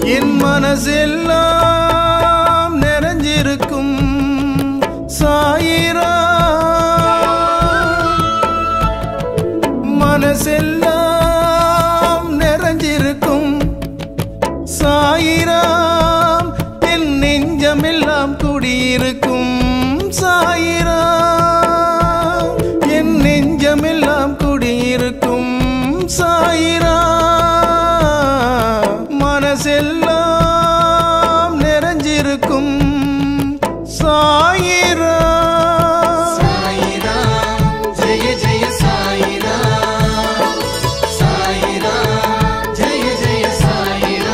என் மனசெல்லாம் நிறைஞ்சிருக்கும் சாயிரா மனசெல்லாம் நிறைஞ்சிருக்கும் சாயிராம் என் நெஞ்சமெல்லாம் குடியிருக்கும் சாயிராம் என் நெஞ்சமெல்லாம் குடியிருக்கும் சாயிரா மனசெல்லாம் நிறைஞ்சிருக்கும் சாயிரா சாயிரா ஜெய ஜெய சாயிரா சாயிரா ஜெய ஜெய சாயிரா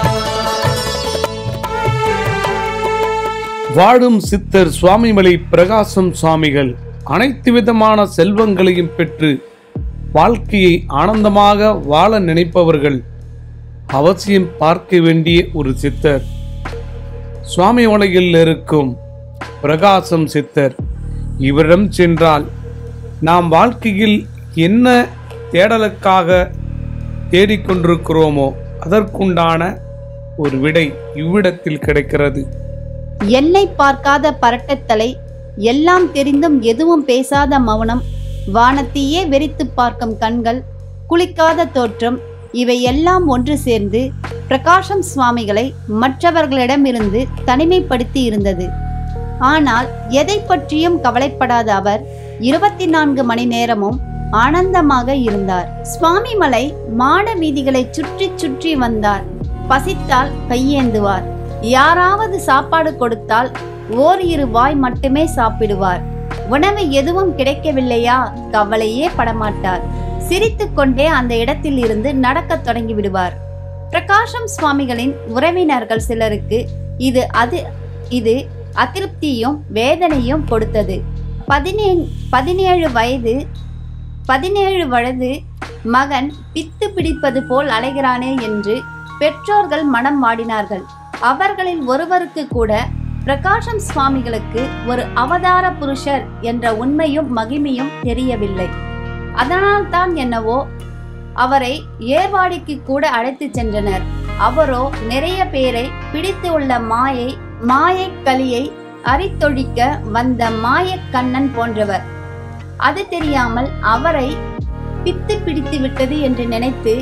வாழும் சித்தர் சுவாமிமலை பிரகாசம் சுவாமிகள் அனைத்து விதமான செல்வங்களையும் பெற்று வாழ்க்கையை ஆனந்தமாக வாழ நினைப்பவர்கள் அவசியம் பார்க்க வேண்டிய ஒரு சித்தர் சுவாமி உலகில் இருக்கும் பிரகாசம் சித்தர் இவரிடம் சென்றால் நாம் வாழ்க்கையில் என்ன தேடலுக்காக தேடிக்கொண்டிருக்கிறோமோ அதற்குண்டான ஒரு விடை இவ்விடத்தில் கிடைக்கிறது எல்லை பார்க்காத பரட்டத்தலை எல்லாம் தெரிந்தும் எதுவும் பேசாத மௌனம் வானத்தையே வெறித்து பார்க்கும் கண்கள் குளிக்காத தோற்றம் இவை எல்லாம் ஒன்று சேர்ந்து பிரகாசம் சுவாமிகளை மற்றவர்களிடமிருந்து தனிமைப்படுத்தி இருந்தது ஆனால் எதை பற்றியும் கவலைப்படாத அவர் இருபத்தி நான்கு மணி நேரமும் ஆனந்தமாக இருந்தார் சுவாமிமலை மாட வீதிகளை சுற்றி சுற்றி வந்தார் பசித்தால் கையேந்துவார் யாராவது சாப்பாடு கொடுத்தால் ஓர் இரு வாய் மட்டுமே சாப்பிடுவார் உணவு எதுவும் கிடைக்கவில்லையா கவலையே படமாட்டார் சிரித்துக்கொண்டே அந்த இடத்தில் இருந்து நடக்கத் தொடங்கி விடுவார் பிரகாசம் சுவாமிகளின் உறவினர்கள் சிலருக்கு இது அது இது அதிருப்தியும் வேதனையும் கொடுத்தது பதினே பதினேழு வயது பதினேழு வயது மகன் பித்து பிடிப்பது போல் அலைகிறானே என்று பெற்றோர்கள் மனம் வாடினார்கள் அவர்களில் ஒருவருக்கு கூட பிரகாசம் சுவாமிகளுக்கு ஒரு அவதார புருஷர் என்ற உண்மையும் மகிமையும் தெரியவில்லை அதனால்தான் என்னவோ அவரை ஏர்வாடிக்கு கூட அழைத்து சென்றனர் அவரோ நிறைய பேரை பிடித்து உள்ள மாயை மாயை களியை அரித்தொழிக்க வந்த மாயக்கண்ணன் போன்றவர் அது தெரியாமல் அவரை பித்து பிடித்து விட்டது என்று நினைத்து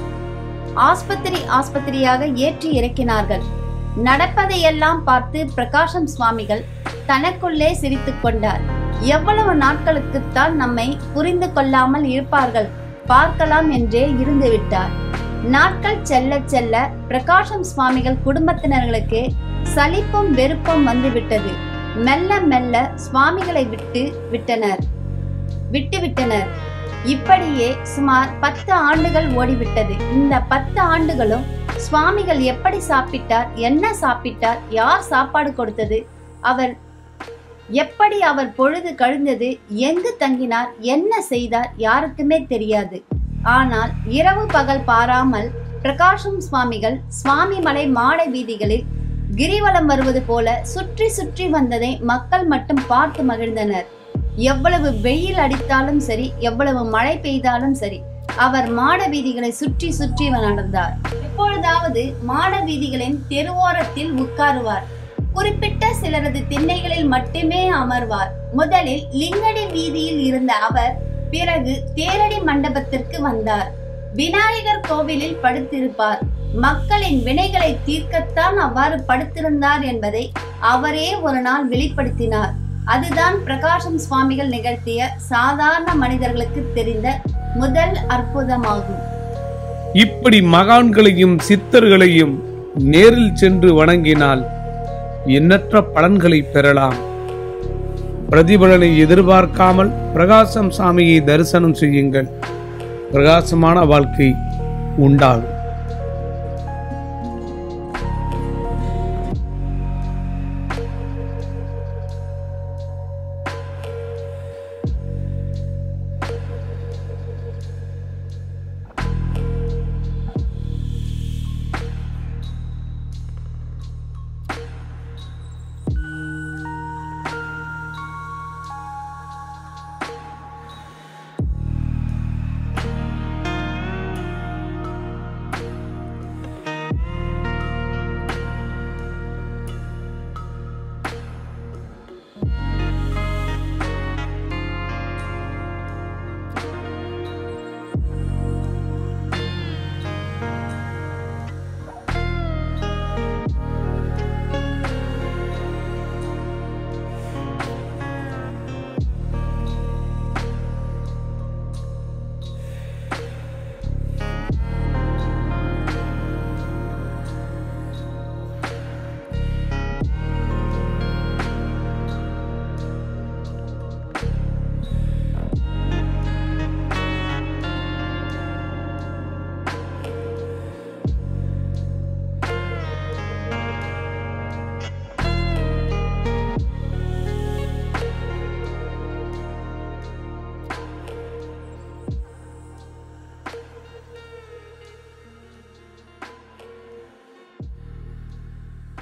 ஆஸ்பத்திரி ஆஸ்பத்திரியாக ஏற்றி இறக்கினார்கள் நடப்பதையெல்லாம் பார்த்து பிரகாசம் சுவாமிகள் தனக்குள்ளே சிரித்துக் கொண்டார் எவ்வளவு நாட்களுக்குத்தான் நம்மை புரிந்து கொள்ளாமல் இருப்பார்கள் பார்க்கலாம் என்றே இருந்து விட்டார் நாட்கள் செல்ல செல்ல பிரகாசம் சுவாமிகள் குடும்பத்தினர்களுக்கு சலிப்பும் வெறுப்பும் வந்துவிட்டது மெல்ல மெல்ல சுவாமிகளை விட்டு விட்டனர் விட்டு விட்டனர் இப்படியே சுமார் பத்து ஆண்டுகள் ஓடிவிட்டது இந்த பத்து ஆண்டுகளும் சுவாமிகள் எப்படி சாப்பிட்டார் என்ன சாப்பிட்டார் யார் சாப்பாடு கொடுத்தது அவர் எப்படி அவர் பொழுது கழிந்தது எங்கு தங்கினார் என்ன செய்தார் யாருக்குமே தெரியாது ஆனால் இரவு பகல் பாராமல் பிரகாஷம் சுவாமிகள் சுவாமிமலை மாட வீதிகளில் கிரிவலம் வருவது போல சுற்றி சுற்றி வந்ததை மக்கள் மட்டும் பார்த்து மகிழ்ந்தனர் எவ்வளவு வெயில் அடித்தாலும் சரி எவ்வளவு மழை பெய்தாலும் சரி அவர் மாட வீதிகளை சுற்றி சுற்றி நடந்தார் எப்பொழுதாவது மாட வீதிகளின் தெருவோரத்தில் உட்காருவார் குறிப்பிட்ட சிலரது திண்ணைகளில் மட்டுமே அமர்வார் முதலில் லிங்கடி வீதியில் இருந்த அவர் பிறகு தேரடி மண்டபத்திற்கு வந்தார் விநாயகர் கோவிலில் படுத்திருப்பார் மக்களின் வினைகளை தீர்க்கத்தான் அவ்வாறு படுத்திருந்தார் என்பதை அவரே ஒரு நாள் வெளிப்படுத்தினார் அதுதான் பிரகாசம் சுவாமிகள் நிகழ்த்திய சாதாரண மனிதர்களுக்கு தெரிந்த முதல் அற்புதமாகும் இப்படி மகான்களையும் சித்தர்களையும் நேரில் சென்று வணங்கினால் எண்ணற்ற பலன்களை பெறலாம் பிரதிபலனை எதிர்பார்க்காமல் பிரகாசம் சாமியை தரிசனம் செய்யுங்கள் பிரகாசமான வாழ்க்கை உண்டாகும்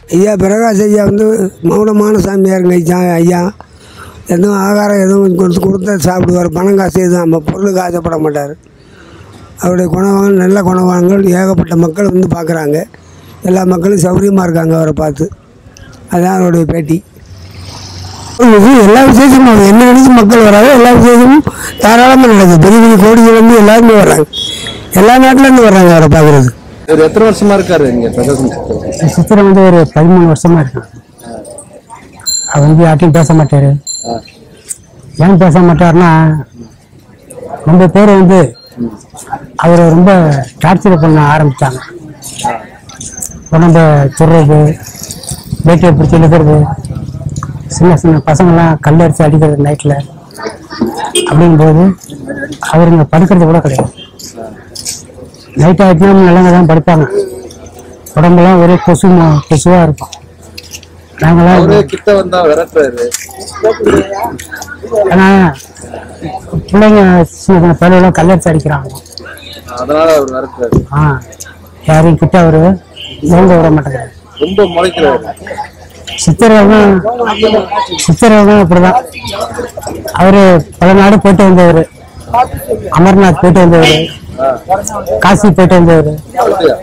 ஐயா பிரகாஷ் ஐயா வந்து மௌனமான சாமியாருங்க ஐயா ஐயா எதுவும் ஆகாரம் எதுவும் கொடுத்து கொடுத்தா சாப்பிடுவார் பணம் காசு எதுவும் நம்ம பொருளுக்கு ஆசைப்பட மாட்டார் அவருடைய குணவான் நல்ல குணவான்கள் ஏகப்பட்ட மக்கள் வந்து பார்க்குறாங்க எல்லா மக்களும் சௌகரியமாக இருக்காங்க அவரை பார்த்து அதான் அவருடைய பேட்டி இது எல்லா விசேஷமும் அவர் என்ன நினைச்சு மக்கள் வராங்க எல்லா விசேஷமும் தாராளமாக நடக்குது பெரிய பெரிய கோடியிலேருந்து எல்லாருமே வர்றாங்க எல்லா நாட்டிலேருந்து வர்றாங்க அவரை பார்க்குறதுக்கு இவர் எத்தனை வருஷமா இருக்காரு இங்க பிரகாசம் சித்தர் சித்திரை வந்து ஒரு பதிமூணு வருஷமா இருக்கான் அவர் வந்து யார்ட்டையும் பேச மாட்டாரு ஏன் பேச மாட்டாருன்னா ரொம்ப பேர் வந்து அவரை ரொம்ப டார்ச்சர் பண்ண ஆரம்பிச்சாங்க உடம்ப துறது வேட்டியை பிடிச்சி இழுக்கிறது சின்ன சின்ன பசங்கள்லாம் கல் அடிச்சு அடிக்கிறது நைட்டில் அப்படிங்கும்போது அவருங்க படுக்கிறது கூட கிடையாது நைட் ஆகிட்டுனா நல்லவங்க தான் படுப்பாங்க உடம்பெல்லாம் ஒரே கொசு ம- கொசுவா இருக்கும் நாங்களாம் அவரே கிட்ட வந்தா விரட்டுறாரு ஏன்னா பிள்ளைங்க சின்ன சின்ன பிள்ளைலாம் கல்லடிச்சு அடிக்கிறாங்க அதனால அவர் விரட்டுறாரு ஆ யாரையும் கிட்ட அவரு நோங்க விட மாட்டேங்கிறாரு ரொம்ப முளைக்கிறாரு சித்திரவன் சித்திரவன் அப்படிதான் அவரு பல நாடு போயிட்டு வந்தவர் அமர்நாத் போயிட்டு வந்தவர் காசி போயிட்டு வந்தவர் அப்படியா?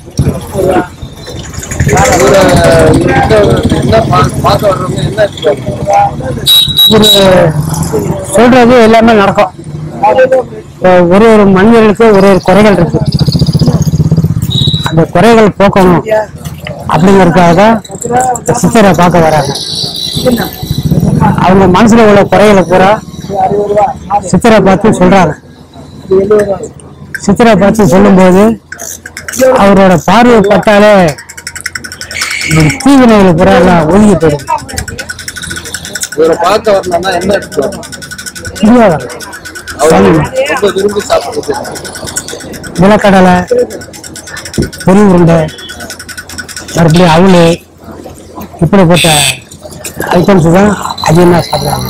இவரை இவர்கிட்ட என்ன பா- பார்க்க வர்றவங்க என்ன எதிர்பார்க்கறாங்க? ஒரு சொல்றது எல்லாமே நடக்கும் இப்போ ஒரு ஒரு மனிதர்களுக்கு ஒரு ஒரு குறைகள் இருக்கு அந்த குறைகள் போக்கணும் அப்படிங்கறதுக்காக தான் சித்தரை பார்க்க வராங்க அவங்க மனசுல உள்ள குறைகளை பூரா சித்தரை பார்த்து சொல்றாங்க சித்தரை பார்த்து சொல்லும்போது அவரோட பார்வை பட்டாலே இந்த தீவினைகள் பூரா எல்லாம் ஒதுங்கி போயிடும் இவரை பார்க்க வரணும்னா என்ன எடுத்துக்கணும் தெரியாதா அவர் ரொம்ப விரும்பி சாப்பிடுறது நிலக்கடலை பொரி உருண்டை மறுபடியும் அவலு இப்படிப்பட்ட ஐட்டம்ஸ் தான் அதிகமாக சாப்பிடுவாங்க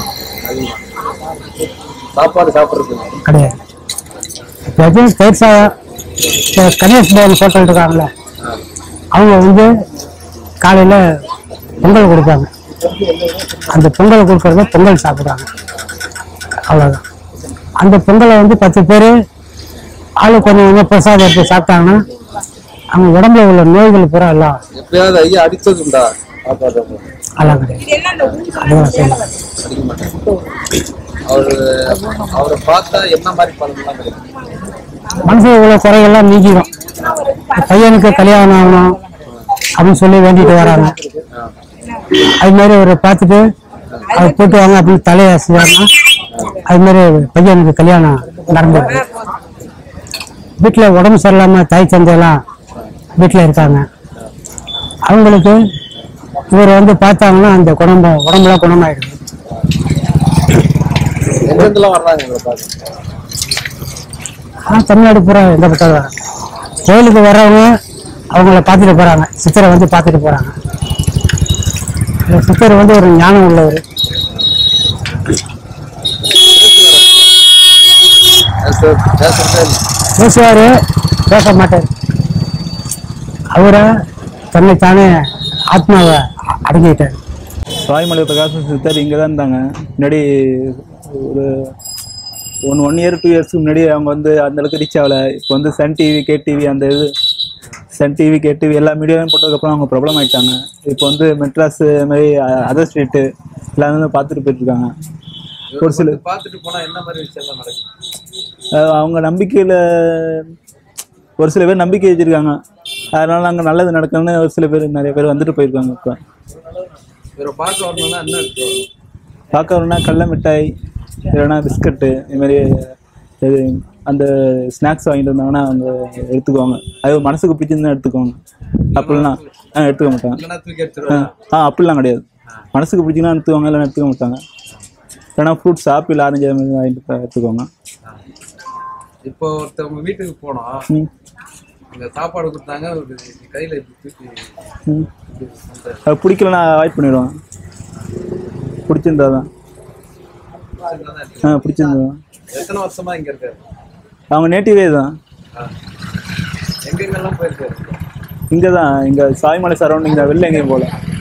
சாப்பாடு சாப்பிடுறது கிடையாது இப்போ எதுவும் தயிர் சாதம் இப்போ கணேஷ் பவன் ஹோட்டல் இருக்காங்கல்ல அவங்க வந்து காலையில் பொங்கல் கொடுப்பாங்க அந்த பொங்கல் கொடுக்கறத பொங்கல் சாப்பிடுவாங்க அவ்வளோதான் அந்த பொங்கலை வந்து பத்து பேர் ஆளு கொஞ்சம் கொஞ்சம் பிரசாதம் எடுத்து சாப்பிட்டாங்கன்னா அவங்க உடம்புல உள்ள நோய்கள் பூரா எல்லாம் எப்பயாவது ஐயா அடிச்சது உண்டா சாப்பாடு எல்லாம் கிடையாது அதெல்லாம் செய்யலாம் அடிக்க மாட்டேன் அவரு அவரை பார்த்தா என்ன மாதிரி பலன்லாம் கிடைக்கும் மனசுல உள்ள குறைகள்லாம் நீக்கிடும் பையனுக்கு கல்யாணம் ஆகணும் அப்படின்னு சொல்லி வேண்டிட்டு வராங்க அது மாதிரி அவரை பார்த்துட்டு அவர் போட்டு வாங்க அப்படின்னு தலையை அசைச்சாருன்னா அது மாதிரி பையனுக்கு கல்யாணம் நடந்துருக்கு வீட்டில் உடம்பு சரியில்லாம தாய் தந்தையெல்லாம் வீட்டில் இருக்காங்க அவங்களுக்கு இவர் வந்து பார்த்தாங்கன்னா அந்த குடும்பம் உடம்புலாம் குணமாயிடுது எங்கெங்கெல்லாம் வர்றாங்க இவரை பார்க்க ஆனால் தமிழ்நாடு பூரா எந்த பக்கம் வராங்க கோயிலுக்கு வர்றவங்க அவங்கள பார்த்துட்டு போகிறாங்க சித்தரை வந்து பார்த்துட்டு போகிறாங்க இந்த சித்தர் வந்து ஒரு ஞானம் உள்ளவர் பேச- பேசுறதே இல்லை. பேசுவார் பேச மாட்டார் அவரை தன்னைத்தானே ஆத்மாவை அடங்கிட்டார் சுவாமிமலை பிரகாசம் சித்தர் இங்கே தான் இருந்தாங்க முன்னாடி ஒரு ஒன் ஒன் இயர் டூ இயர்ஸ்க்கு முன்னாடி அவங்க வந்து அந்த அளவுக்கு ரீச் ஆகலை இப்போ வந்து சன் டிவி கே டிவி அந்த இது சன் டிவி கே டிவி எல்லா மீடியாவும் போட்டதுக்கப்புறம் அவங்க ப்ராப்ளம் ஆயிட்டாங்க இப்போ வந்து மெட்ராஸ் அது மாதிரி அதர் ஸ்டேட்டு எல்லாம் வந்து பார்த்துட்டு போயிட்டுருக்காங்க ஒரு சில வந்து பார்த்துட்டு போனா என்ன மாதிரி விஷயம்லாம் நடக்கும் அஹ் அவங்க நம்பிக்கையில் ஒரு சில பேர் நம்பிக்கை வச்சுருக்காங்க அதனால அங்கே நல்லது நடக்கும்னு ஒரு சில பேர் நிறைய பேர் வந்துட்டு போயிருக்காங்க இப்போ இவரை பார்க்க வரணும்னா என்ன எடுத்துக்கணும் பார்க்க வரணும்னா கடல மிட்டாய் இல்லைன்னா பிஸ்கட்டு இது மாதிரி இது அந்த ஸ்நாக்ஸ் வாங்கிட்டு வந்தாங்கன்னா அவங்க எடுத்துக்குவாங்க அது மனசுக்கு பிடிச்சிருந்தா எடுத்துக்குவாங்க அப்படிலாம் ஆ எடுத்துக்க மாட்டாங்க இல்லைன்னா தூக்கி ஆ எடுத்துருவாங்க ஆ அப்படிலாம் கிடையாது மனசுக்கு பிடிச்சினா எடுத்துக்குவாங்க இல்லைன்னா எடுத்துக்க மாட்டாங்க இல்லைன்னா ஃப்ரூட்ஸ் ஆப்பிள் ஆரஞ்சு அது மாதிரி வாங்கிட்டு போய் எடுத்துக்குவாங்க இப்போ ஒருத்தவங்க வீட்டுக்கு போனோம் ம் அங்க சாப்பாடு கொடுத்தாங்க ஒரு கையில இப்படி தூக்கி ம் இப்படி வந்தாரு. அது பிடிக்கலன்னா அவாய்ட் பண்ணிடுவாங்க பிடிச்சிருந்தா தான் பிடிச்சிருந்தா தான் எடுத்துக்கணும். ஆ பிடிச்சிருந்தா தான் எத்தனை வருஷமா இங்க இருக்காரு அவங்க நேட்டிவே தான் ஆ. எங்கெங்கெல்லாம் போயிருக்காரு இங்கே தான் இங்கே சாய்மலை சரௌண்டிங் தான் வெளில எங்கேயும் போகல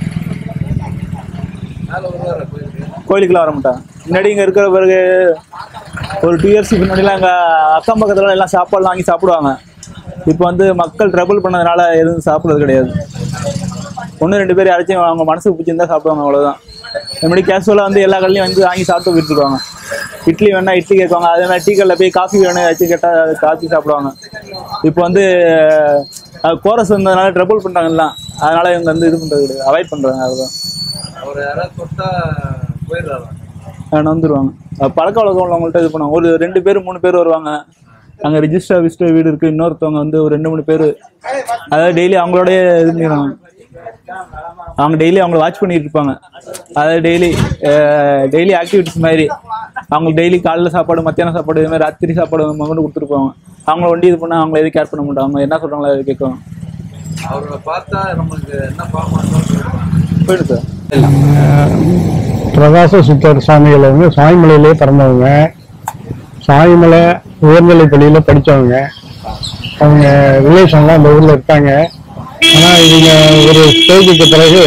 கோயிலுக்குலாம் வர மாட்டாங்க முன்னாடி இங்கே இருக்கிற பிறகு ஒரு டூ இயர்ஸ்க்கு முன்னாடிலாம் எங்கள் அக்கம் பக்கத்துல எல்லாம் சாப்பாடுலாம் வாங்கி சாப்பிடுவாங்க இப்போ வந்து மக்கள் ட்ரபிள் பண்ணதுனால எதுவும் சாப்பிட்றது கிடையாது ஒன்று ரெண்டு பேர் யாராச்சும் அவங்க மனசுக்கு பிடிச்சிருந்தா சாப்பிடுவாங்க அவ்வளோதான் மறுபடி கேஷுவலாக வந்து எல்லா கடையிலையும் வந்து வாங்கி சாப்பிட்டு போயிட்டுருவாங்க இட்லி வேணா இட்லி கேட்பாங்க அதே மாதிரி டீ கடையில் போய் காஃபி வேணும் ஏதாச்சும் கேட்டால் காஃபி சாப்பிடுவாங்க இப்போ வந்து கோரஸ் வந்ததுனால ட்ரபிள் பண்ணுறாங்க எல்லாம் அதனால இவங்க வந்து இது பண்ணுறது கிடையாது அவாய்ட் பண்ணுறாங்க அதுதான் அவர் யாராவது தொட்டா போயிடுறாரு நான் வந்துடுவாங்க அஹ் பழக்க வழக்கம் உள்ளவங்கள்ட்ட இது பண்ணுவாங்க ஒரு ரெண்டு பேர் மூணு பேர் வருவாங்க அங்கே ரிஜிஸ்டர் விசிட்டர் வீடு இருக்குது இன்னொருத்தவங்க வந்து ஒரு ரெண்டு மூணு பேர் அதாவது டெய்லி அவங்களோடய இது பண்ணிடுவாங்க அவங்க டெய்லி அவங்கள வாட்ச் பண்ணிட்டு இருப்பாங்க அதாவது டெய்லி டெய்லி ஆக்டிவிட்டிஸ் மாதிரி அவங்களுக்கு டெய்லி காலைல சாப்பாடு மத்தியானம் சாப்பாடு இது மாதிரி ராத்திரி சாப்பாடு கொண்டு கொடுத்துருப்பாங்க அவங்கள வண்டி இது பண்ணால் அவங்கள எதுவும் கேர் பண்ண மாட்டாங்க அவங்க என்ன சொல்கிறாங்களோ அதை கேட்குவாங்க அவரை பார்த்தா நமக்கு என்ன பாவம் போயிடுது சார் பிரகாச சித்தர் சுவாமிகள் வந்து சாய்மலையிலே பிறந்தவங்க சாய்மலை உயர்நிலை பள்ளியில் படித்தவங்க அவங்க ரிலேஷன்லாம் அந்த ஊரில் இருக்காங்க ஆனால் இவங்க ஒரு ஸ்டேஜுக்கு பிறகு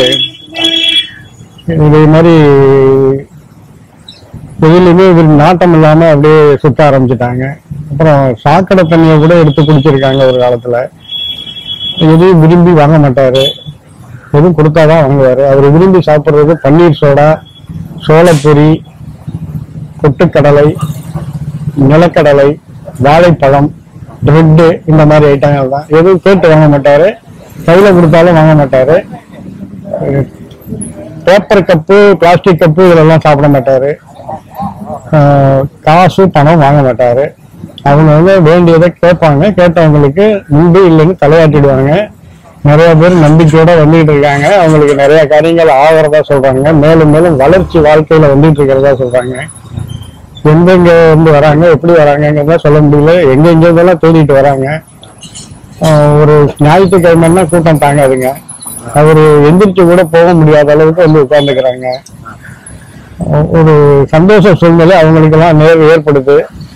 இதே மாதிரி எதுலையுமே இவர் நாட்டம் இல்லாமல் அப்படியே சுத்த ஆரம்பிச்சிட்டாங்க அப்புறம் சாக்கடை தண்ணியை கூட எடுத்து குடிச்சிருக்காங்க ஒரு காலத்தில் எதையும் விரும்பி வாங்க மாட்டாரு எதுவும் கொடுத்தாதான் வாங்குவாரு அவர் விரும்பி சாப்பிட்றது பன்னீர் சோடா சோளப்பொரி கொட்டுக்கடலை நிலக்கடலை வாழைப்பழம் பிரெட்டு இந்த மாதிரி ஐட்டங்கள் தான் எதுவும் கேட்டு வாங்க மாட்டாரு கையில் கொடுத்தாலும் வாங்க மாட்டாரு பேப்பர் கப்பு பிளாஸ்டிக் கப்பு இதெல்லாம் சாப்பிட மாட்டாரு ஆஹ் காசு பணம் வாங்க மாட்டாரு அவங்க வந்து வேண்டியதை கேட்பாங்க கேட்டவங்களுக்கு உண்டு இல்லைன்னு தலையாட்டிடுவாங்க நிறைய பேர் நம்பிக்கையோட வந்துட்டு இருக்காங்க அவங்களுக்கு நிறைய காரியங்கள் ஆகிறதா சொல்றாங்க மேலும் மேலும் வளர்ச்சி வாழ்க்கையில வந்துட்டு இருக்கிறதா சொல்றாங்க எங்கெங்க இருந்து வராங்க எப்படி வராங்கங்கிறத சொல்ல முடியல எங்க எங்க இருந்தெல்லாம் தேடிட்டு வராங்க ஆஹ் ஒரு ஞாயிற்றுக்கிழமைன்னா கூட்டம் தாங்காதுங்க அவரு எந்திரிச்சு கூட போக முடியாத அளவுக்கு வந்து உட்கார்ந்துக்கிறாங்க ஒரு சந்தோஷ சூழ்நிலை அவங்களுக்கெல்லாம் நேர் ஏற்படுது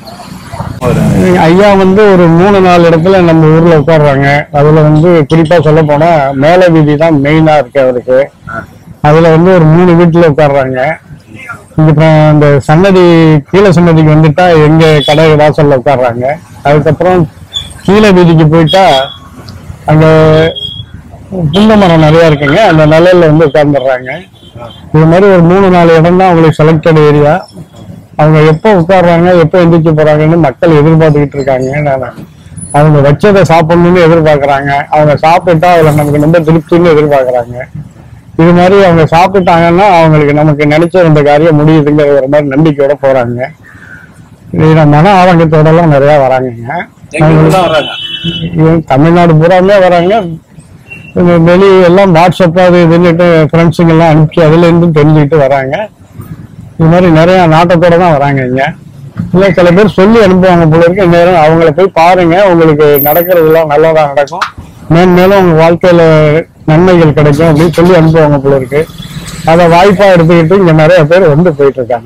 ஐயா வந்து ஒரு மூணு நாலு இடத்துல நம்ம ஊர்ல உட்கார்றாங்க அதுல வந்து குறிப்பா சொல்ல போனா மேல வீதி தான் மெயினா இருக்கு அவருக்கு அதுல வந்து ஒரு மூணு வீட்டுல உட்கார்றாங்க இங்க அப்புறம் இந்த சன்னதி கீழே சன்னதிக்கு வந்துட்டா எங்க கடை வாசல்ல உட்கார்றாங்க அதுக்கப்புறம் கீழே வீதிக்கு போயிட்டா அங்க புங்க மரம் நிறைய இருக்குங்க அந்த நிலையில வந்து உட்கார்ந்துடுறாங்க இது மாதிரி ஒரு மூணு நாலு இடம் தான் அவங்களுக்கு செலக்டட் ஏரியா அவங்க எப்போ உட்கார்றாங்க எப்போ எந்திரிச்சு போறாங்கன்னு மக்கள் எதிர்பார்த்துக்கிட்டு இருக்காங்க நான் அவங்க வச்சதை சாப்பிடணும்னு எதிர்பார்க்கறாங்க அவங்க சாப்பிட்டா அதுல நமக்கு ரொம்ப திருப்தின்னு எதிர்பார்க்கறாங்க இது மாதிரி அவங்க சாப்பிட்டாங்கன்னா அவங்களுக்கு நமக்கு நினைச்ச இந்த காரியம் முடியுதுங்கிற ஒரு மாதிரி நம்பிக்கையோட போறாங்க இதுல மன ஆரோக்கியத்தோட எல்லாம் நிறைய வராங்கங்க எங்கெல்லாம் வராங்க இவங்க தமிழ்நாடு பூராமே வராங்க இந்த வெளி எல்லாம் வாட்ஸ்அப் அது இதுன்னுட்டு ஃப்ரெண்ட்ஸுங்க எல்லாம் அனுப்பிச்சு அதுல இருந்தும் தெரிஞ்சுக்கிட்டு வராங்க இது மாதிரி நிறைய நாட்டத்தோட தான் வராங்க இங்க இல்ல சில பேர் சொல்லி அனுப்புவாங்க போல இருக்கு நேரம் அவங்கள போய் பாருங்க உங்களுக்கு நடக்கிறதுலாம் நல்லதா நடக்கும் மேன்மேலும் உங்க வாழ்க்கையில நன்மைகள் கிடைக்கும் அப்படின்னு சொல்லி அனுப்புவாங்க போல இருக்கு அதை வாய்ப்பா எடுத்துக்கிட்டு இங்க நிறைய பேர் வந்து போயிட்டு இருக்காங்க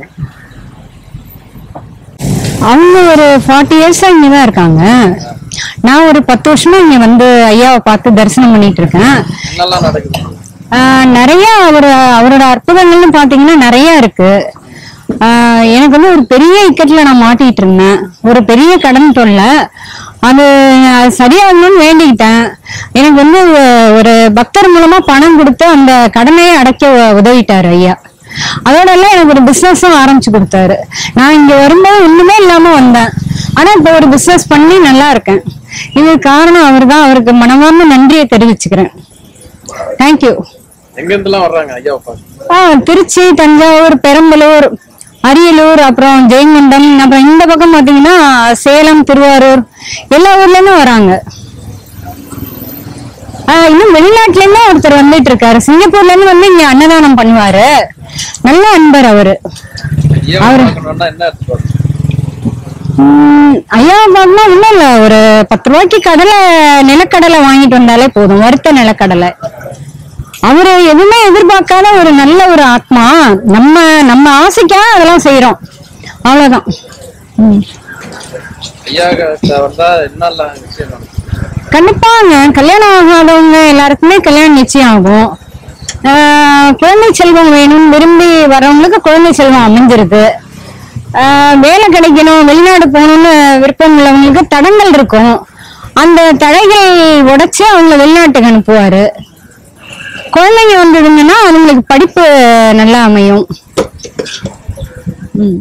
அவங்க ஒரு ஃபார்ட்டி இயர்ஸா இங்க தான் இருக்காங்க நான் ஒரு பத்து வருஷமா இங்க வந்து ஐயாவை பார்த்து தரிசனம் பண்ணிட்டு இருக்கேன் என்னெல்லாம் நடக்குது ஆஹ் நிறைய அவரோட அவரோட அற்புதங்கள்னு பாத்தீங்கன்னா நிறைய இருக்கு ஆஹ் எனக்கு வந்து ஒரு பெரிய இக்கட்ல நான் மாட்டிட்டு இருந்தேன் ஒரு பெரிய கடன் தொல்லை அது அது சரியாகணும்னு வேண்டிக்கிட்டேன் எனக்கு வந்து ஒரு பக்தர் மூலமா பணம் கொடுத்து அந்த கடனையே அடைக்க உ- உதவிட்டாரு ஐயா அதோட எல்லாம் எனக்கு ஒரு பிசினஸும் ஆரம்பிச்சு கொடுத்தாரு நான் இங்க வரும்போது ஒண்ணுமே இல்லாம வந்தேன் ஆனா இப்போ ஒரு பிசினஸ் பண்ணி நல்லா இருக்கேன் இது காரணம் அவர்தான் அவருக்கு மனமார்ந்த நன்றியை தெரிவிச்சுக்கிறேன் தேங்க்யூ எங்க இருந்தெல்லாம் வர்றாங்க ஐயாவை பார்க்க ஆ திருச்சி தஞ்சாவூர் பெரம்பலூர் அரியலூர் அப்புறம் ஜெயங்கொண்டம் அப்புறம் இந்த பக்கம் பாத்தீங்கன்னா சேலம் திருவாரூர் எல்லா ஊர்ல இருந்தும் வராங்க ஆ, இன்னும் வெளிநாட்டுல இருந்து ஒருத்தர் வந்துட்டு இருக்காரு சிங்கப்பூர்ல இருந்து வந்து இங்க அன்னதானம் பண்ணுவாரு நல்ல அன்பர் அவரு ஐயாவை பார்க்கணும்னா என்ன எடுத்துட்டு வரணும்? உம், ஐயா பாக்கணும் ஒண்ணும் இல்ல ஒரு பத்து ரூபாய்க்கு கடலை நிலக்கடலை வாங்கிட்டு வந்தாலே போதும் வறுத்த நிலக்கடலை அவரு எதுவுமே எதிர்பார்க்காத ஒரு நல்ல ஒரு ஆத்மா நம்ம நம்ம ஆசைக்காக அதெல்லாம் செய்யறோம் அவ்வளவுதான் உம். ஐயா கிட்ட வந்தா என்னெல்லாம் விஷயம் நடக்கும்? கண்டிப்பாங்க கல்யாணம் ஆகாதவங்க எல்லாருக்குமே கல்யாணம் நிச்சயம் ஆகும் ஆஹ் குழந்தை செல்வம் வேணும் விரும்பி வரவங்களுக்கு குழந்தை செல்வம் அமைஞ்சிருது ஆஹ் வேலை கிடைக்கணும் வெளிநாடு போகணும்னு விருப்பம் உள்ளவங்களுக்கு தடங்கள் இருக்கும் அந்த தடைகள் உடைச்சு அவங்கள வெளிநாட்டுக்கு அனுப்புவாரு குழந்தைங்க வந்ததுங்கன்னா அவங்களுக்கு படிப்பு நல்லா அமையும் ம்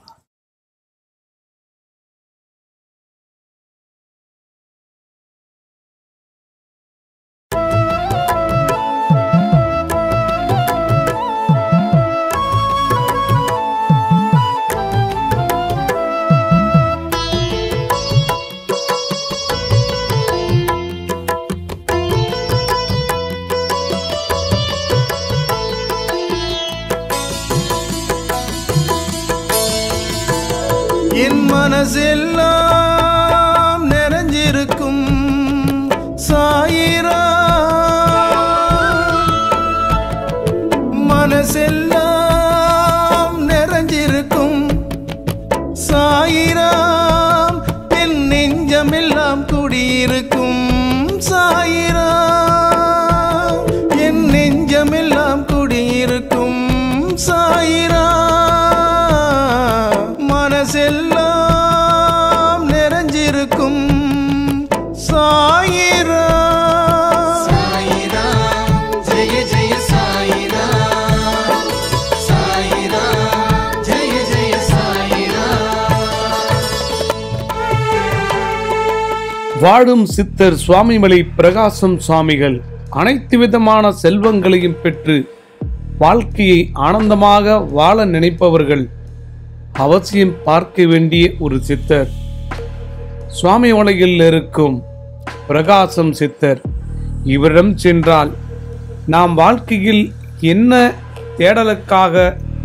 என் மனசெல்லாம் நிறைஞ்சிருக்கும் சாயிரா மனசெல்லாம் நிறைஞ்சிருக்கும் சாயிராம் என் நெஞ்சமெல்லாம் குடியிருக்கும் சாயிரா என் நெஞ்சமெல்லாம் குடியிருக்கும் சாயிரா மனசெல்லாம் நிறைஞ்சிருக்கும் சாயிரா சாயிரா ஜெய ஜெய சாயிரா சாயிரா ஜெய ஜெய சாயிரா வாழும் சித்தர் சுவாமிமலை பிரகாசம் சுவாமிகள் அனைத்து விதமான செல்வங்களையும் பெற்று வாழ்க்கையை ஆனந்தமாக வாழ நினைப்பவர்கள் அவசியம் பார்க்க வேண்டிய ஒரு சித்தர் சுவாமிமலையில் இருக்கும் பிரகாசம் சித்தர் இவரிடம் சென்றால் நாம் வாழ்க்கையில் என்ன தேடலுக்காக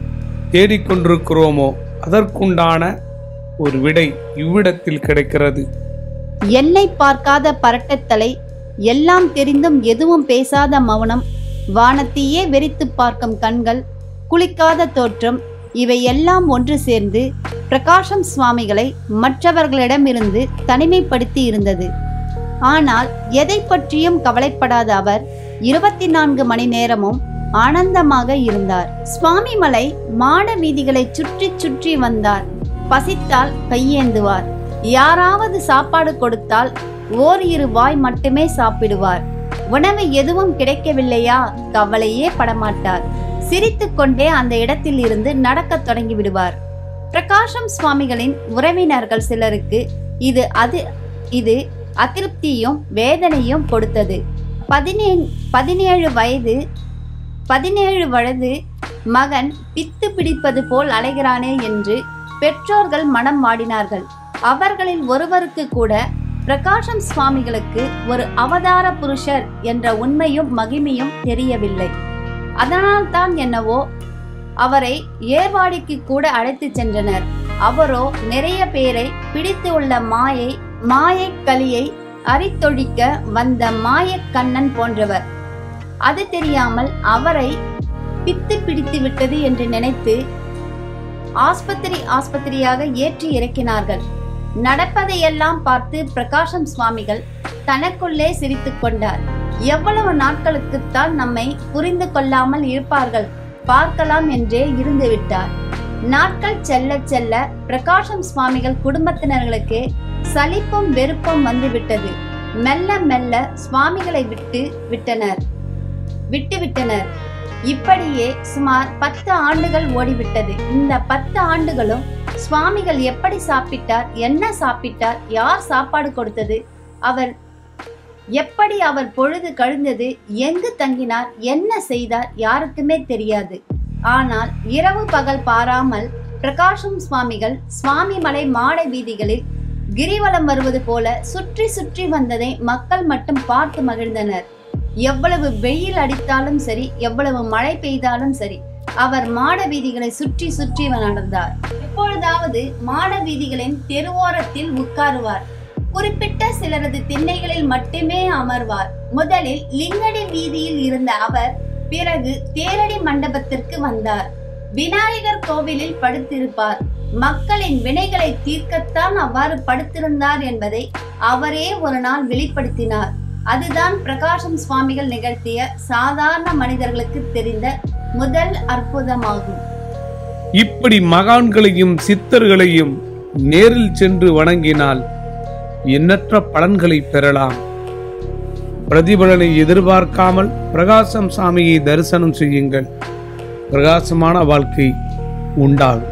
தேடிக்கொண்டிருக்கிறோமோ அதற்குண்டான ஒரு விடை இவ்விடத்தில் கிடைக்கிறது எல்லை பார்க்காத பரட்டத்தலை எல்லாம் தெரிந்தும் எதுவும் பேசாத மௌனம் வானத்தையே வெறித்துப் பார்க்கும் கண்கள் குளிக்காத தோற்றம் இவை எல்லாம் ஒன்று சேர்ந்து பிரகாசம் சுவாமிகளை மற்றவர்களிடமிருந்து தனிமைப்படுத்தி இருந்தது ஆனால் எதை பற்றியும் கவலைப்படாத அவர் இருபத்தி நான்கு மணி நேரமும் ஆனந்தமாக இருந்தார் சுவாமிமலை மாட வீதிகளை சுற்றி சுற்றி வந்தார் பசித்தால் கையேந்துவார் யாராவது சாப்பாடு கொடுத்தால் ஓர் இரு வாய் மட்டுமே சாப்பிடுவார் உணவு எதுவும் கிடைக்கவில்லையா கவலையே படமாட்டார் சிரித்துக்கொண்டே அந்த இடத்தில் இருந்து நடக்கத் தொடங்கி விடுவார் பிரகாசம் சுவாமிகளின் உறவினர்கள் சிலருக்கு இது அது இது அதிருப்தியும் வேதனையும் கொடுத்தது பதினே பதினேழு வயது பதினேழு வயது மகன் பித்து பிடிப்பது போல் அலைகிறானே என்று பெற்றோர்கள் மனம் வாடினார்கள் அவர்களில் ஒருவருக்கு கூட பிரகாசம் சுவாமிகளுக்கு ஒரு அவதார புருஷர் என்ற உண்மையும் மகிமையும் தெரியவில்லை அதனால்தான் என்னவோ அவரை ஏர்வாடிக்கு கூட அழைத்துச் சென்றனர் அவரோ நிறைய பேரை பிடித்து உள்ள மாயை மாயைக் களியை அரித்தொழிக்க வந்த மாயக் கண்ணன் போன்றவர் அது தெரியாமல் அவரை பித்து பிடித்து விட்டது என்று நினைத்து ஆஸ்பத்திரி ஆஸ்பத்திரியாக ஏற்றி இறக்கினார்கள் நடப்பதையெல்லாம் பார்த்து பிரகாசம் சுவாமிகள் தனக்குள்ளே சிரித்துக் கொண்டார் எவ்வளவு நாட்களுக்குத்தான் நம்மை புரிந்து கொள்ளாமல் இருப்பார்கள் பார்க்கலாம் என்றே இருந்து விட்டார் நாட்கள் செல்ல செல்ல பிரகாசம் சுவாமிகள் குடும்பத்தினர்களுக்கு சலிப்பும் வெறுப்பும் வந்துவிட்டது மெல்ல மெல்ல சுவாமிகளை விட்டு விட்டனர் விட்டு விட்டனர் இப்படியே சுமார் பத்து ஆண்டுகள் ஓடிவிட்டது இந்த பத்து ஆண்டுகளும் சுவாமிகள் எப்படி சாப்பிட்டார் என்ன சாப்பிட்டார் யார் சாப்பாடு கொடுத்தது அவர் எப்படி அவர் பொழுது கழிந்தது எங்கு தங்கினார் என்ன செய்தார் யாருக்குமே தெரியாது ஆனால் இரவு பகல் பாராமல் பிரகாசம் சுவாமிகள் சுவாமிமலை மாட வீதிகளில் கிரிவலம் வருவது போல சுற்றி சுற்றி வந்ததை மக்கள் மட்டும் பார்த்து மகிழ்ந்தனர் எவ்வளவு வெயில் அடித்தாலும் சரி எவ்வளவு மழை பெய்தாலும் சரி அவர் மாட வீதிகளை சுற்றி சுற்றி நடந்தார் எப்பொழுதாவது மாட வீதிகளின் தெருவோரத்தில் உட்காருவார் குறிப்பிட்ட சிலரது திண்ணைகளில் மட்டுமே அமர்வார் முதலில் லிங்கடி வீதியில் இருந்த அவர் பிறகு தேரடி மண்டபத்திற்கு வந்தார் விநாயகர் கோவிலில் படுத்திருப்பார் மக்களின் வினைகளை தீர்க்கத்தான் அவ்வாறு படுத்திருந்தார் என்பதை அவரே ஒரு நாள் வெளிப்படுத்தினார் அதுதான் பிரகாசம் சுவாமிகள் நிகழ்த்திய சாதாரண மனிதர்களுக்கு தெரிந்த முதல் அற்புதமாகும் இப்படி மகான்களையும் சித்தர்களையும் நேரில் சென்று வணங்கினால் எண்ணற்ற பலன்களை பெறலாம் பிரதிபலனை எதிர்பார்க்காமல் பிரகாசம் சாமியை தரிசனம் செய்யுங்கள் பிரகாசமான வாழ்க்கை உண்டாகும்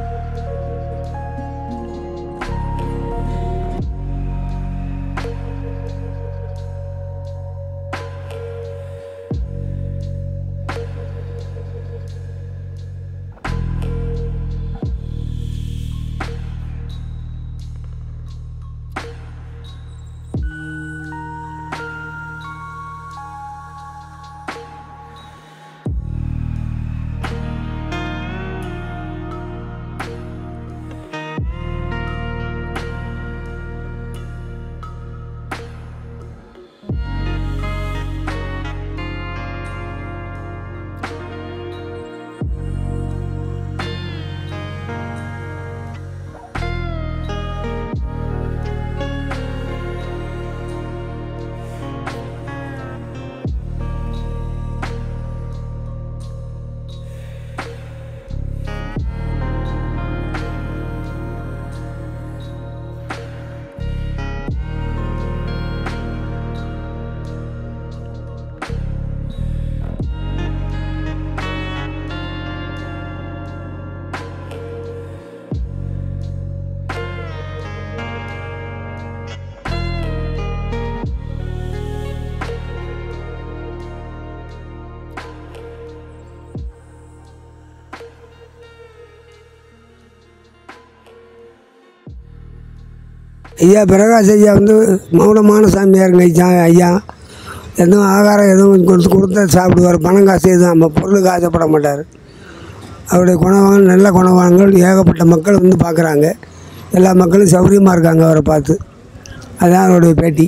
ஐயா பிரகாஷ் ஐயா வந்து மௌனமான சாமியாருங்க ஐயா ஐயா எதுவும் ஆகாரம் எதுவும் கொஞ்சம் கொடுத்து கொடுத்தா சாப்பிடுவார் பணம் காசு எதுவும் நம்ம பொருளுக்கு ஆசைப்பட மாட்டார் அவருடைய குணவான் நல்ல குணவான்கள் ஏகப்பட்ட மக்கள் வந்து பார்க்குறாங்க எல்லா மக்களும் சௌகரியமாக இருக்காங்க அவரை பார்த்து அதான் அவருடைய பேட்டி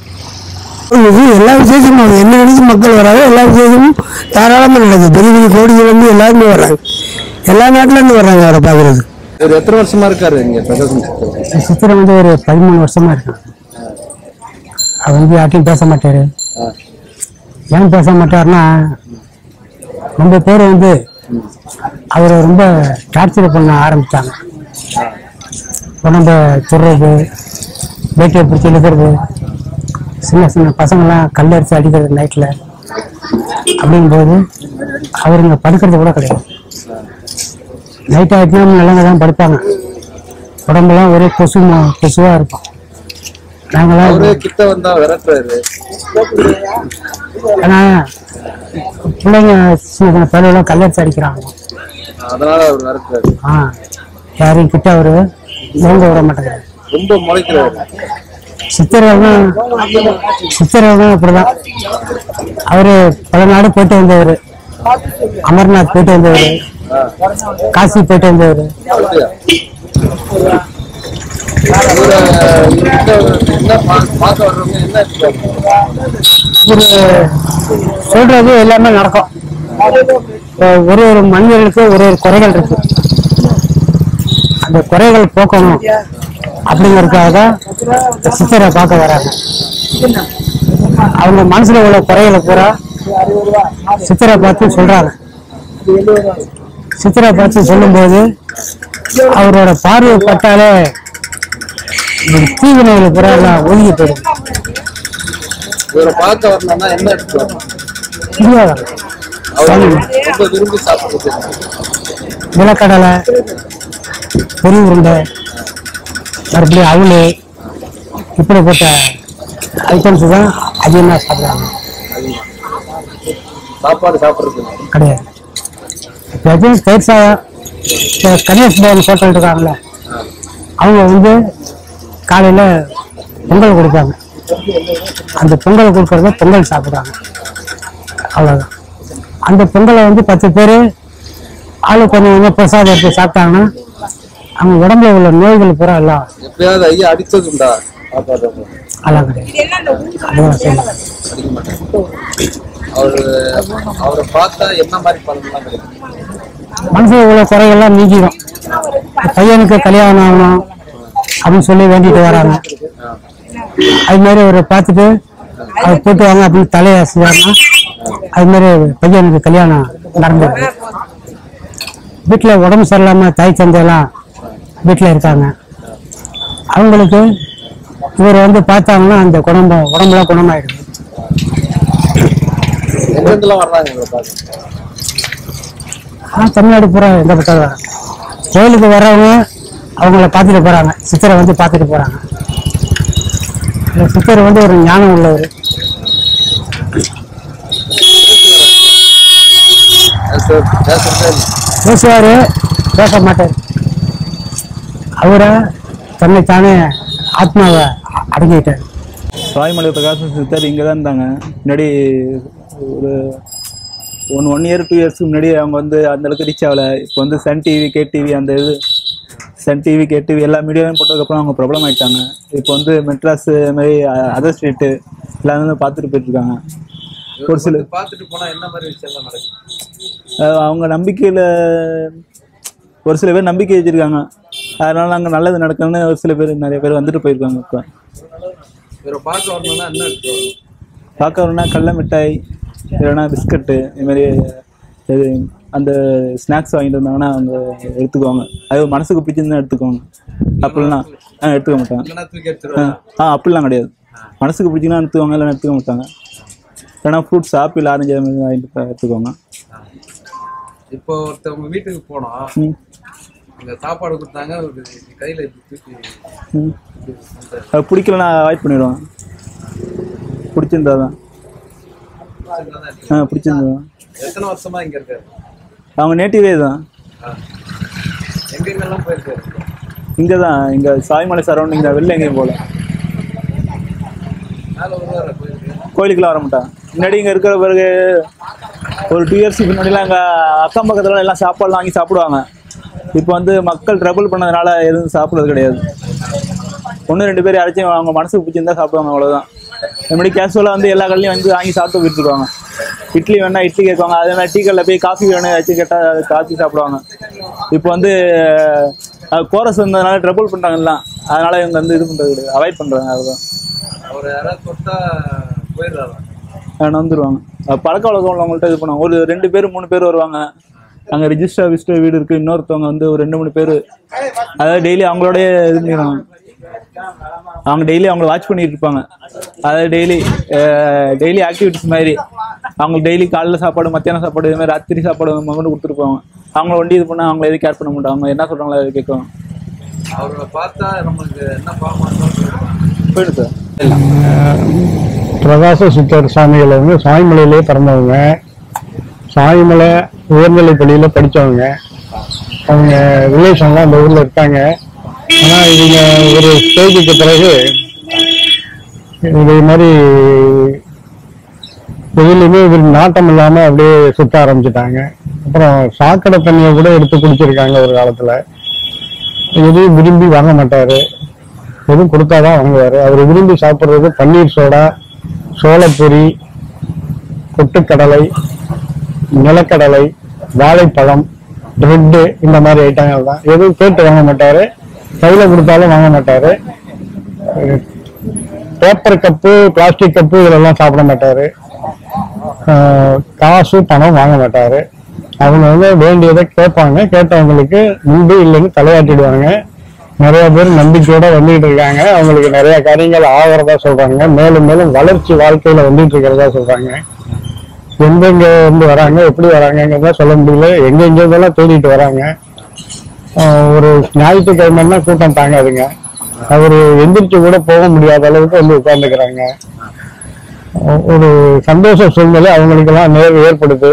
இது எல்லா விசேஷமும் அவர் என்ன நினைச்சு மக்கள் வராங்க எல்லா விசேஷமும் தாராளமாக நடக்குது பெரிய பெரிய கோடியிலேருந்து எல்லாருமே வர்றாங்க எல்லா நாட்டிலேருந்து வர்றாங்க அவரை பார்க்குறது இவர் எத்தனை வருஷமா இருக்காரு இங்க பிரகாசம் சித்தர் சித்திரம் வந்து ஒரு பதிமூணு வருஷமா இருக்கான் அவர் வந்து யார்ட்டையும் பேச மாட்டாரு ஏன் பேச மாட்டாருன்னா ரொம்ப பேர் வந்து அவரை ரொம்ப டார்ச்சர் பண்ண ஆரம்பிச்சாங்க உடம்ப துடுறது வேட்டியை பிடிச்சி இழுக்கிறது சின்ன சின்ன பசங்களாம் கல் அடிச்சு அடிக்கிறது நைட்டில் அப்படிங்கும்போது அவர் இங்கே படுக்கிறது கூட கிடையாது நைட் ஆகிட்டுனா நல்லவங்க தான் படுப்பாங்க உடம்பெல்லாம் ஒரே கொசு ம- கொசுவா இருக்கும் நாங்களாம் அவரு கிட்ட வந்தா விரட்டுறாரு ஏன்னா பிள்ளைங்க சின்ன சின்ன பயிலெல்லாம் கல்லடிச்சு அடிக்கிறாங்க அதனால அவர் விரட்டுறாரு ஆ யாரையும் கிட்ட அவரு நெருங்க விட மாட்டேங்கிறாரு ரொம்ப முளைக்கிறாரு சித்தர்கள் தான் சித்தர்கள் தான் அப்படிதான் அவரு பல நாடு போயிட்டு வந்தவர் அமர்நாத் போயிட்டு வந்தவர் காசி போயிட்டு வந்தவர் அப்படியா? இவரை இவர்கிட்ட என்ன பா- பார்க்க வர்றவங்க என்ன எதிர்பார்க்கறாங்க? ஒரு சொல்றது எல்லாமே நடக்கும் இப்போ ஒரு ஒரு மனிதர்களுக்கு ஒரு ஒரு குறைகள் இருக்கு அந்த குறைகள் போக்கணும் அப்படிங்கறதுக்காக தான் இந்த சித்தரை பார்க்க வராங்க அவங்க மனசுல உள்ள குறைகளை பூரா சித்தரை பார்த்து சொல்றாங்க சித்தரை பார்த்து சொல்லும்போது அவரோட பார்வை பட்டாலே இந்த தீவினைகளை பூரா எல்லாம் ஒதுங்கி போயிடும் இவரை பார்க்க வரணும்னா என்ன எடுத்துக்கணும் முடியாது அவர் ரொம்ப விரும்பி சாப்பிடுறது நிலக்கடலை பொரி உருண்டை மறுபடியும் அவல் இப்படிப்பட்ட ஐட்டம்ஸ் தான் அதிகமாக சாப்பிடுவாங்க சாப்பாடு சாப்பிடுறது இல்ல. கிடையாது எப்பயும் தயிர் சாதம் இப்போ கணேஷ் பவன் ஹோட்டல் இருக்காங்கல்ல அவங்க வந்து காலையில் பொங்கல் கொடுப்பாங்க அந்த பொங்கல் கொடுக்கறத பொங்கல் சாப்பிடுறாங்க அவ்வளோதான் அந்த பொங்கலை வந்து பத்து பேர் ஆளு கொஞ்சம் கொஞ்சம் பிரசாதம் எடுத்து சாப்பிட்டாங்கன்னா அவங்க உடம்புல உள்ள நோய்கள் பூரா எல்லாம் எப்பயாவது ஐயா அடிச்சது உண்டா சாப்பாடு எல்லாம் கிடையாது அதெல்லாம் செய்யலாம் அடிக்க மாட்டாங்க அவரு அவரை பார்த்தா என்ன மாதிரி பலன்லாம் கிடைக்கும் மனசுல உள்ள குறைகள்லாம் நீக்கிடும் பையனுக்கு கல்யாணம் ஆகணும் அப்படின்னு சொல்லி வேண்டிட்டு வராங்க அது மாதிரி ஒரு பார்த்துட்டு அவர் போட்டு வாங்க அப்படின்னு தலையை அசைவாருன்னா அது மாதிரி பையனுக்கு கல்யாணம் நடந்தது வீட்டில் உடம்பு சரியில்லாம தாய் தந்தையெல்லாம் வீட்டில் இருக்காங்க அவங்களுக்கு இவர் வந்து பார்த்தாங்கன்னா அந்த குடும்பம் உடம்புலாம் குணமாயிடுது எங்கெங்கெல்லாம் வர்றாங்க உங்களை பார்க்க ஆனால் தமிழ்நாடு பூரா எந்த பக்கம் வராங்க. கோயிலுக்கு வர்றவங்க அவங்கள பார்த்துட்டு போறாங்க சித்தரை வந்து பார்த்துட்டு போறாங்க இந்த சித்தர் வந்து ஒரு ஞானம் உள்ளவர் பேசுறதே இல்லை. பேசுவாரு பேச மாட்டார் அவரை தன்னைத்தானே ஆத்மாவை அடங்கிட்டார் சுவாமிமலை பிரகாசம் சித்தர் இங்கே தான் இருந்தாங்க முன்னாடி ஒரு ஒன் ஒன் இயர் டூ இயர்ஸ்க்கு முன்னாடி அவங்க வந்து அந்த அளவுக்கு ரீச் ஆகல இப்போ வந்து சன் டிவி கே டிவி அந்த இது சன் டிவி கே டிவி எல்லா மீடியாவும் போட்டதுக்கப்புறம் அவங்க ப்ராப்ளம் ஆயிட்டாங்க இப்போ வந்து மெட்ராஸ் அது மாதிரி அதர் ஸ்டேட்டு எல்லாமே வந்து பார்த்துட்டு போயிட்டு இருக்காங்க ஒரு சில பார்த்துட்டு போனா என்ன மாதிரி விஷயம்லாம் நடக்கும் அஹ் அவங்க நம்பிக்கையில் ஒரு சில பேர் நம்பிக்கை வச்சிருக்காங்க அதனால அங்கே நல்லது நடக்கணும்னு ஒரு சில பேர் நிறைய பேர் வந்துட்டு போயிருக்காங்க இப்போ இவரை பார்க்க வரணும்னா என்ன இருக்கு பார்க்க வரணும்னா கடல மிட்டாய் இல்லைன்னா பிஸ்கட்டு இது மாதிரி இது அந்த ஸ்நாக்ஸ் வாங்கிட்டு வந்தாங்கன்னா அவங்க எடுத்துக்குவாங்க அது மனசுக்கு பிடிச்சிருந்தா எடுத்துக்குவாங்க அப்படிலாம் ஆ எடுத்துக்க மாட்டாங்க இல்லைன்னா தூக்கி ஆ எடுத்துருவாங்க ஆ அப்படிலாம் கிடையாது மனசுக்கு பிடிச்சிங்கன்னா எடுத்துக்குவாங்க இல்லைன்னா எடுத்துக்க மாட்டாங்க இல்லைன்னா ஃப்ரூட்ஸ் ஆப்பிள் ஆரஞ்சு அது மாதிரி வாங்கிட்டு போய் எடுத்துக்குவாங்க இப்போ ஒருத்தவங்க வீட்டுக்கு போனோம் ம் அங்க சாப்பாடு கொடுத்தாங்க ஒரு கையில இப்படி தூக்கி ம் இப்படி வந்தாரு. அது பிடிக்கலன்னா அவாய்ட் பண்ணிடுவாங்க பிடிச்சிருந்தா தான் பிடிச்சிருந்தா தான் இருக்கு. ஆ பிடிச்சிருந்தா தான் எத்தனை வருஷமா இங்க இருக்காரு அவங்க நேட்டிவே தான் ஆ. எங்கெங்கெல்லாம் போயிருக்காரு இங்கே தான் இங்கே சாய்மலை சரௌண்டிங் தான் வெளில எங்கேயும் போகல மேல வருவாரா கோயிலுக்கு கோயிலுக்குலாம் வர மாட்டாங்க முன்னாடி இங்கே இருக்கிற பிறகு ஒரு டூ இயர்ஸ்க்கு முன்னாடிலாம் அங்கே அக்கம் பக்கத்துல எல்லாம் சாப்பாடுலாம் வாங்கி சாப்பிடுவாங்க இப்போ வந்து மக்கள் ட்ரபிள் பண்ணதுனால எதுவும் சாப்பிட்றது கிடையாது ஒன்று ரெண்டு பேர் யாராச்சும் அவங்க மனசுக்கு பிடிச்சிருந்தா சாப்பிடுவாங்க அவ்வளோதான் மறுபடி கேஷுவலாக வந்து எல்லா கடையிலையும் வந்து வாங்கி சாப்பிட்டு போயிட்டுருவாங்க இட்லி வேணா இட்லி கேட்குவாங்க அதே மாதிரி டீ கடையில் போய் காஃபி வேணும் ஏதாச்சும் கேட்டால் காஃபி சாப்பிடுவாங்க இப்போ வந்து கோரஸ் வந்ததுனால ட்ரபிள் பண்ணுறாங்கலாம் அதனால இவங்க வந்து இது பண்ணுறது கிடையாது அவாய்ட் பண்ணுறாங்க அதுதான் அவர் யாராவது தொட்டா போயிடுறாரா நான் வந்துருவாங்க அஹ் பழக்க வழக்கம் உள்ளவங்கள்ட்ட இது பண்ணுவாங்க ஒரு ரெண்டு பேர் மூணு பேர் வருவாங்க அங்கே ரிஜிஸ்டர் ஆஃபீஸ்ட்டு வீடு இருக்குது இன்னொருத்தவங்க வந்து ஒரு ரெண்டு மூணு பேர் அதாவது டெய்லி அவங்களோடய இது பண்ணிடுவாங்க அவங்க டெய்லி அவங்கள வாட்ச் பண்ணிட்டு இருப்பாங்க அதாவது டெய்லி டெய்லி ஆக்டிவிட்டிஸ் மாதிரி அவங்க டெய்லி காலைல சாப்பாடு மத்தியானம் சாப்பாடு இது மாதிரி ராத்திரி சாப்பாடு கொண்டு கொடுத்துருப்பாங்க அவங்கள வண்டி இது பண்ணால் அவங்கள எதுவும் கேர் பண்ண மாட்டாங்க அவங்க என்ன சொல்கிறாங்களோ அதை கேட்குவாங்க அவரை பார்த்தா நம்மளுக்கு என்ன பாவம் போயிடும் சார் பிரகாச சித்தர் சாமிகள் வந்து சாய்மலையிலே பிறந்தவங்க சாய்மலை உயர்நிலை பள்ளியில் படித்தவங்க அவங்க ரிலேஷன்லாம் அந்த ஊரில் இருக்காங்க ஆனால் இவங்க ஒரு ஸ்டேஜுக்கு பிறகு இதே மாதிரி எதுலையுமே இவர் நாட்டம் இல்லாமல் அப்படியே சுத்த ஆரம்பிச்சிட்டாங்க அப்புறம் சாக்கடை தண்ணியை கூட எடுத்து குடிச்சிருக்காங்க ஒரு காலத்தில் எதையும் விரும்பி வாங்க மாட்டாரு எதுவும் கொடுத்தாதான் வாங்குவாரு அவர் விரும்பி சாப்பிட்றது பன்னீர் சோடா சோளப்பொரி பொட்டுக்கடலை நிலக்கடலை வாழைப்பழம் பிரெட்டு இந்த மாதிரி ஐட்டங்கள் தான் எதுவும் கேட்டு வாங்க மாட்டாரு கையில கொடுத்தாலும் வாங்க மாட்டாரு பேப்பர் கப்பு பிளாஸ்டிக் கப்பு இதெல்லாம் சாப்பிட மாட்டாரு ஆஹ் காசு பணம் வாங்க மாட்டாரு அவங்க வந்து வேண்டியதை கேட்பாங்க கேட்டவங்களுக்கு உண்டு இல்லைன்னு தலையாட்டிடுவாங்க நிறைய பேர் நம்பிக்கையோட வந்துட்டு இருக்காங்க அவங்களுக்கு நிறைய காரியங்கள் ஆகிறதா சொல்றாங்க மேலும் மேலும் வளர்ச்சி வாழ்க்கையில வந்துட்டு இருக்கிறதா சொல்றாங்க எங்கெங்க இருந்து வராங்க எப்படி வராங்கங்கிறத சொல்ல முடியல எங்க எங்க இருந்தெல்லாம் தேடிட்டு வராங்க ஆஹ் ஒரு ஞாயிற்றுக்கிழமைன்னா கூட்டம் தாங்காதுங்க அவர் எந்திரிச்சு கூட போக முடியாத அளவுக்கு வந்து உட்கார்ந்துக்கிறாங்க ஒரு சந்தோஷ சூழ்நிலை அவங்களுக்கெல்லாம் நேர் ஏற்படுது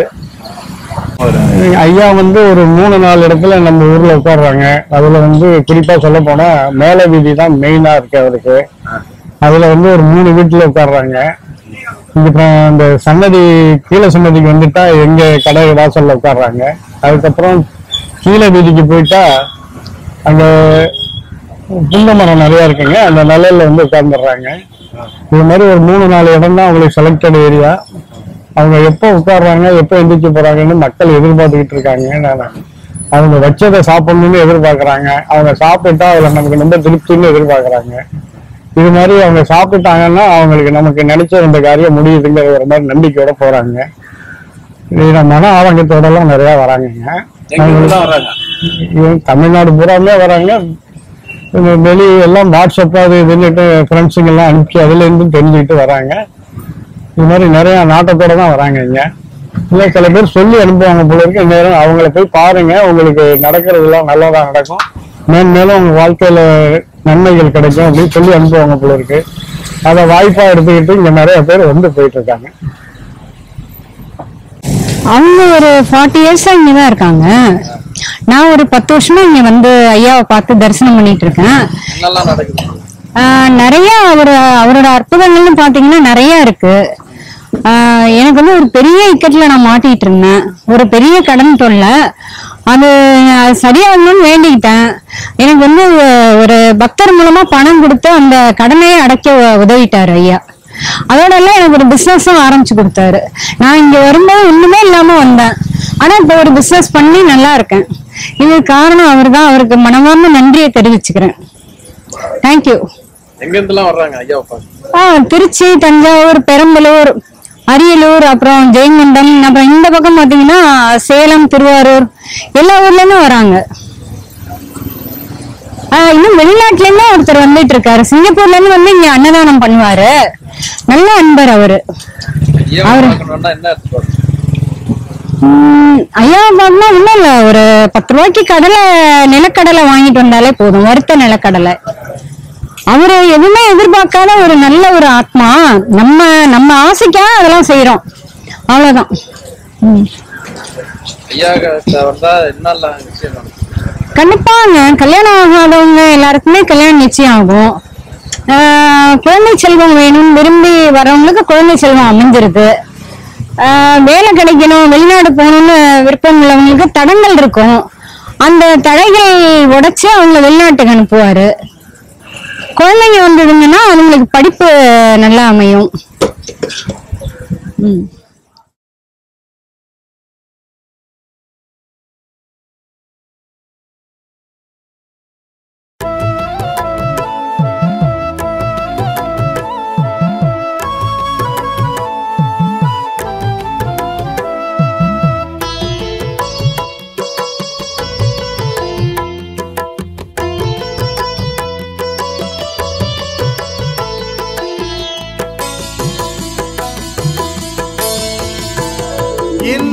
ஐயா வந்து ஒரு மூணு நாலு இடத்துல நம்ம ஊர்ல உட்கார்றாங்க அதுல வந்து குறிப்பா சொல்ல போனா மேல வீதி தான் மெயினா இருக்கு அவருக்கு அதுல வந்து ஒரு மூணு வீட்டுல உட்கார்றாங்க இங்க அப்புறம் இந்த சன்னதி கீழே சன்னதிக்கு வந்துட்டா எங்க கடை வாசல்ல உட்கார்றாங்க அதுக்கப்புறம் கீழே வீதிக்கு போயிட்டா அங்க புங்க மரம் நிறைய இருக்குங்க அந்த நிலையில வந்து உட்கார்ந்துடுறாங்க இது மாதிரி ஒரு மூணு நாலு இடம் தான் அவங்களுக்கு செலக்டட் ஏரியா அவங்க எப்போ உட்கார்றாங்க எப்போ எந்திரிச்சு போறாங்கன்னு மக்கள் எதிர்பார்த்துக்கிட்டு இருக்காங்க நான் அவங்க வச்சதை சாப்பிடணும்னு எதிர்பார்க்கறாங்க அவங்க சாப்பிட்டா அதுல நமக்கு ரொம்ப திருப்தின்னு எதிர்பார்க்கறாங்க இது மாதிரி அவங்க சாப்பிட்டாங்கன்னா அவங்களுக்கு நமக்கு நினைச்ச இந்த காரியம் முடியுதுங்கிற ஒரு மாதிரி நம்பிக்கையோட போறாங்க இது மன ஆரோக்கியத்தோட எல்லாம் நிறைய வராங்கங்க எங்க இருந்து வர்றாங்க இவங்க தமிழ்நாடு பூராமே வராங்க இந்த வெளி எல்லாம் வாட்ஸ்அப் அது இதுன்னுட்டு ஃப்ரெண்ட்ஸுங்க எல்லாம் அனுப்பிச்சு அதுல இருந்தும் தெரிஞ்சுக்கிட்டு வராங்க இது மாதிரி நிறைய நாட்டத்தோட தான் வராங்க இங்க இல்லை சில பேர் சொல்லி அனுப்புவாங்க போல இருக்கு நேரம் அவங்கள போய் பாருங்க உங்களுக்கு நடக்கிறதுலாம் நல்லதா நடக்கும் மேன்மேலும் உங்க வாழ்க்கையில நன்மைகள் கிடைக்கும் அப்படின்னு சொல்லி அனுப்புவாங்க போல இருக்கு அதை வாய்ப்பா எடுத்துக்கிட்டு இங்க நிறைய பேர் வந்து போயிட்டு இருக்காங்க அவங்க ஒரு ஃபார்ட்டி இயர்ஸா இங்க தான் இருக்காங்க நான் ஒரு பத்து வருஷமா இங்க வந்து ஐயாவை பார்த்து தரிசனம் பண்ணிட்டு இருக்கேன் என்னெல்லாம் நடக்குது ஆஹ் நிறைய அவர் அவரோட அற்புதங்கள்னு பாத்தீங்கன்னா நிறைய இருக்கு ஆஹ் எனக்கு வந்து ஒரு பெரிய இக்கட்ல நான் மாட்டிட்டு இருந்தேன் ஒரு பெரிய கடன் தொல்லை அது அது சரியாகணும்னு வேண்டிக்கிட்டேன் எனக்கு வந்து ஒரு பக்தர் மூலமா பணம் கொடுத்து அந்த கடனையே அடைக்க உ- உதவிட்டாரு ஐயா அதோட எல்லாம் எனக்கு ஒரு பிசினஸும் ஆரம்பிச்சு கொடுத்தாரு நான் இங்க வரும்போது ஒண்ணுமே இல்லாம வந்தேன் ஆனா இப்ப ஒரு பிசினஸ் பண்ணி நல்லா இருக்கேன் இதுக்கு காரணம் அவர்தான் அவருக்கு மனமார்ந்த நன்றியை தெரிவிச்சுக்கிறேன் தேங்க்யூ எங்க இருந்துலாம் வர்றாங்க ஐயா பார்க்க ஆ திருச்சி தஞ்சாவூர் பெரம்பலூர் அரியலூர் அப்புறம் ஜெயங்கொண்டம் அப்புறம் இந்த பக்கம் பாத்தீங்கன்னா சேலம் திருவாரூர் எல்லா ஊர்ல இருந்தும் வராங்க ஆ, இன்னும் வெளிநாட்டுல இருந்தும் ஒருத்தர் வந்துட்டு இருக்காரு சிங்கப்பூர்ல இருந்து வந்து இங்க அன்னதானம் பண்ணுவாரு நல்ல அன்பர் அவரு ஐயா அவரு- பார்க்கணும்னா என்ன எடுத்துட்டு வரணும்? உம், ஐயா பாக்கணும் ஒண்ணும் இல்ல ஒரு பத்து ரூபாய்க்கு கடலை நிலக்கடலை வாங்கிட்டு வந்தாலே போதும் வறுத்த நிலக்கடலை அவரு எதுவுமே எதிர்பார்க்காத ஒரு நல்ல ஒரு ஆத்மா நம்ம நம்ம ஆசைக்காக அதெல்லாம் செய்யறோம் அவ்வளவுதான் உம். ஐயா கிட்ட வந்தா என்னெல்லாம் விஷயம் நடக்கும் கண்டிப்பாங்க கல்யாணம் ஆகாதவங்க எல்லாருக்குமே கல்யாணம் நிச்சயம் ஆகும் ஆஹ் குழந்தை செல்வம் வேணும் விரும்பி வர்றவங்களுக்கு குழந்தை செல்வம் அமைஞ்சிருது ஆஹ் வேலை கிடைக்கணும் வெளிநாடு போகணும்னு விருப்பம் உள்ளவங்களுக்கு தடங்கள் இருக்கும் அந்த தடைகள் உடைச்சு அவங்கள வெளிநாட்டுக்கு அனுப்புவாரு குழந்தைங்க வந்ததுங்கன்னா அவங்களுக்கு படிப்பு நல்லா அமையும் ம்